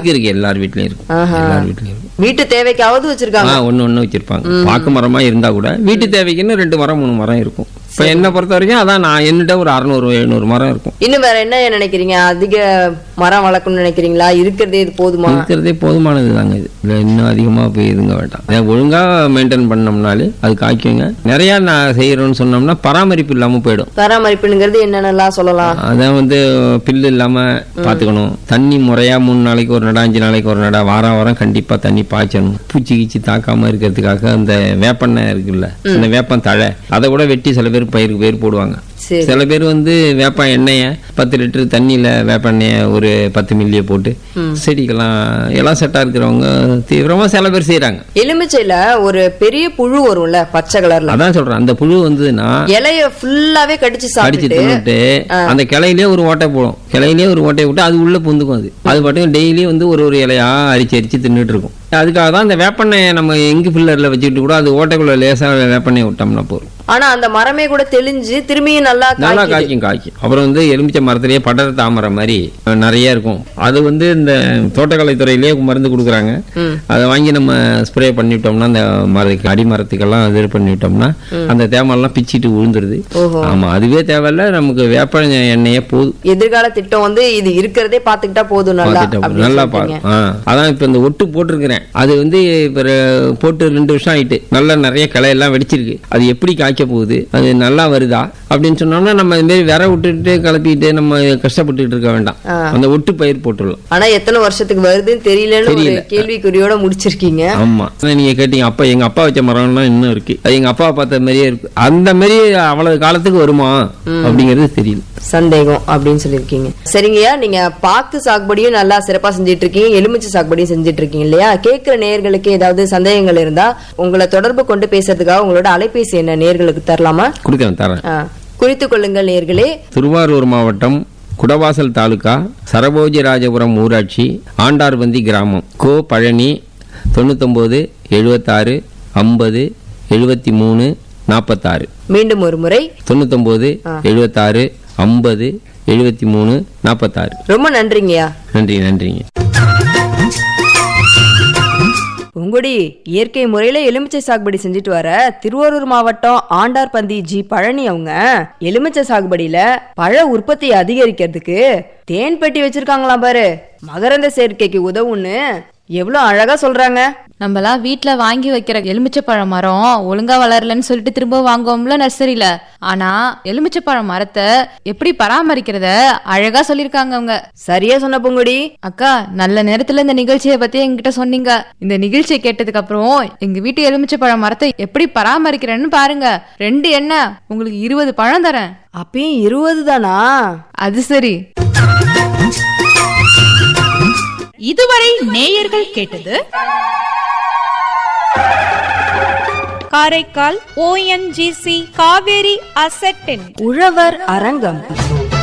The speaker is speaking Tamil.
இருக்கு இருக்கு எல்லார் வீட்லயும் இருக்கும் ஆஹா. எல்லார் வீட்லயும் இருக்கும் வீட்டு தேவைக்காவது வச்சிருக்காங்க ஆ ஒண்ணு ஒண்ணு வச்சிருப்பாங்க பாக்கு மரமா இருந்தா கூட வீட்டு தேவைக்குன்னு ரெண்டு மரம் மூணு மரம் இருக்கும் இப்ப என்ன பொறுத்த வரைக்கும் அதான் நான் என்னிட்ட ஒரு அறுநூறு எழுநூறு மரம் இருக்கும் இன்னும் வேற என்ன நினைக்கிறீங்க அதிக மரம் வளர்க்கணும்னு நினைக்கிறீங்களா இருக்கிறதே இது போதுமா இருக்கிறதே போதுமானது தாங்க இது இதுல இன்னும் அதிகமா போய் இதுங்க வேண்டாம் இதை ஒழுங்கா மெயின்டைன் பண்ணோம்னாலே அது காய்க்குங்க நிறைய நான் செய்யறோம்னு சொன்னோம்னா பராமரிப்பு இல்லாம போயிடும் பராமரிப்புங்கிறது என்னென்னலாம் சொல்லலாம் அதான் வந்து பில்லு இல்லாம பாத்துக்கணும் தண்ணி முறையா மூணு நாளைக்கு ஒரு நட அஞ்சு நாளைக்கு ஒரு நட வாரம் வாரம் கண்டிப்பா தண்ணி பாய்ச்சணும் பூச்சி கீச்சி தாக்காம இருக்கிறதுக்காக அந்த வேப்பெண்ணெய் இருக்குல்ல அந்த வேப்பம் தழை அதை கூட வெட்டி சில பேர் பயிருக்கு பயிர் போடுவாங்க சரி சில பேர் வந்து வேப்ப எண்ணெயை பத்து லிட்டர் தண்ணியில வேப்ப எண்ணெயை ஒரு பத்து மில்லியை போட்டு செடிக்கெல்லாம் எல்லாம் செட்டா இருக்கிறவங்க தீவிரமா சில பேர் செய்றாங்க எலுமிச்சையில ஒரு பெரிய புழு வரும்ல பச்சை கலர்ல அதான் சொல்றேன் அந்த புழு வந்ததுன்னா இலைய ஃபுல்லாவே கடிச்சு கடிச்சு சாப்பிட்டு தின்னுட்டு அந்த கிளையிலே ஒரு ஓட்டை போடும் கிளையிலே ஒரு ஓட்டையை விட்டு அது உள்ள புந்துக்கும் அது அது பாட்டுக்கு டெய்லி வந்து ஒரு ஒரு இலையா அரிச்சு அரிச்சு தின்னுட்டு இருக்கும் அதுக்காக தான் அந்த வேப்பெண்ணெயை நம்ம எங்கு பில்லர்ல வச்சுக்கிட்டு கூட அது ஓட்டைக்குள்ள லேசா வேப்பெண்ணெயை விட்டோம்னா போதும் ஆனா அந்த மரமே கூட தெளிஞ்சு திரும்பியும் நல்லா நல்லா காய்க்குது. காய்க்கும் காய்க்கும் அப்புறம் வந்து எலுமிச்சை மரத்திலேயே படர் தாமரை மாதிரி அஹ், நிறைய இருக்கும் அது வந்து இந்த தோட்டக்கலைத்துறையிலேயே மருந்து கொடுக்குறாங்க ம். அதை வாங்கி நம்ம ஸ்ப்ரே பண்ணிவிட்டோம்னா அந்த மரத்துக்கு அடிமரத்துக்கெல்லாம் இது பண்ணிவிட்டோம்னா அந்த தேமரெல்லாம் பிச்சிட்டு விழுந்துருது ஓஹோ ஆமா அதுவே தேவையில்ல நமக்கு வேப்ப எண்ணெயே போதும் எதிர்கால திட்டம் வந்து இது இருக்கிறதே பாத்துக்கிட்டா போதும் நல்லா பார்த்துட்டா போதும். அப்படின்னு நல்லா சொல்றீங்க. பாரு ஆ அதான் இப்போ இந்த ஒட்டு போட்டிருக்கிறேன் அது வந்து இப்போ ரெ- போட்டு ரெண்டு வருஷம் ஆயிட்டு நல்லா நிறைய கிளையெல்லாம் வெடிச்சிருக்கு அது எப்படி காய்க்க போகுது அது நல்லா வருதா அப்படின்னு சொன்னோம்னா நம்ம இது மாதிரி விர விட்டுட்டு கிளப்பிட்டு நம்ம கஷ்டப்பட்டுட்டு இருக்க வேண்டாம் ஆ. அந்த ஒட்டு பயிர் போட்டுடலாம் ஆனா எத்தனை வருஷத்துக்கு வருதுன்னு தெரியலன்னு ஒரு தெரியல. கேள்விக்குறியோட முடிச்சிருக்கீங்க ஆமா ஆனா நீங்க கேட்டீங்க அப்பா எங்க அப்பா வச்ச மரம்லாம் இன்னும் இருக்கு அது எங்க அப்பா பார்த்த மாதிரியே இருக்கு அந்த மாதிரி அவ்வளவு காலத்துக்கு வருமா அப்படிங்கிறது தெரியல சந்தேகம் அப்படின்னு சொல்லியிருக்கீங்க சரிங்கய்யா நீங்க பாக்கு சாகுபடியும் நல்லா சிறப்பா செஞ்சுட்டு இருக்கீங்க எலுமிச்சை சாகுபடியும் செஞ்சுட்டு இருக்கீங்க இல்லையா கேட்கிற நேர்களுக்கு ஏதாவது சந்தேகங்கள் இருந்தா உங்களை தொடர்பு கொண்டு பேசுறதுக்காக உங்களோட அலைபேசி என்ன நேர்களுக்கு தரலாமா கொடுக்குறேன் தரேன் ஆ, குறித்துக் கொள்ளுங்கள் நேர்களே திருவாரூர் மாவட்டம் குடவாசல் தாலுகா சரபோஜிராஜபுரம் ஊராட்சி ஆண்டார்பந்தி கிராமம் கோ பழனி தொண்ணூத்தொம்பது எழுபத்தாறு ஐம்பது எழுபத்தி மூணு நாற்பத்தாறு மீண்டும் ஒரு முறை தொண்ணூத்தொம்பது எழுபத்தாறு ஐம்பது எழுபத்தி மூணு நாற்பத்தாறு ரொம்ப நன்றிங்கய்யா நன்றி நன்றிங்க உங்குடி இயற்கை முறையில எலுமிச்சை சாகுபடி செஞ்சுட்டு வர திருவாரூர் மாவட்டம் ஆண்டார்பந்தி ஜி பழனி அவங்க எலுமிச்சை சாகுபடியில பழ உற்பத்தியை அதிகரிக்கிறதுக்கு தேன் பெட்டி வச்சிருக்காங்களாம் பாரு மகரந்த சேர்க்கைக்கு உதவுன்னு எவ்வளவு அழகா சொல்றாங்க நம்மலாம் வீட்ல வாங்கி வைக்கிற எலுமிச்சை பழம் மரம் ஒழுங்கா வளரலன்னு சொல்லிட்டு திரும்ப வாங்குவோம்ல நர்சரியில ஆனா எலுமிச்சை பழம் மரத்தை எப்படி பராமரிக்கிறத அழகா சொல்லிருக்காங்க அவங்க சரியா சொன்ன பொங்குடி அக்கா நல்ல நேரத்துல இந்த நிகழ்ச்சியை பத்தி என்கிட்ட சொன்னீங்க இந்த நிகழ்ச்சியை கேட்டதுக்கு அப்புறம் எங்க வீட்டு எலுமிச்சை பழம் மரத்தை எப்படி பராமரிக்கிறேன்னு பாருங்க ரெண்டு என்ன உங்களுக்கு இருபது பழம் தரேன் அப்பயும் இருபது தானா அது சரி இதுவரை நேயர்கள் கேட்டது காரைக்கால் ஓஎன்ஜிசி காவேரி அசெட்டின் உழவர் அரங்கம்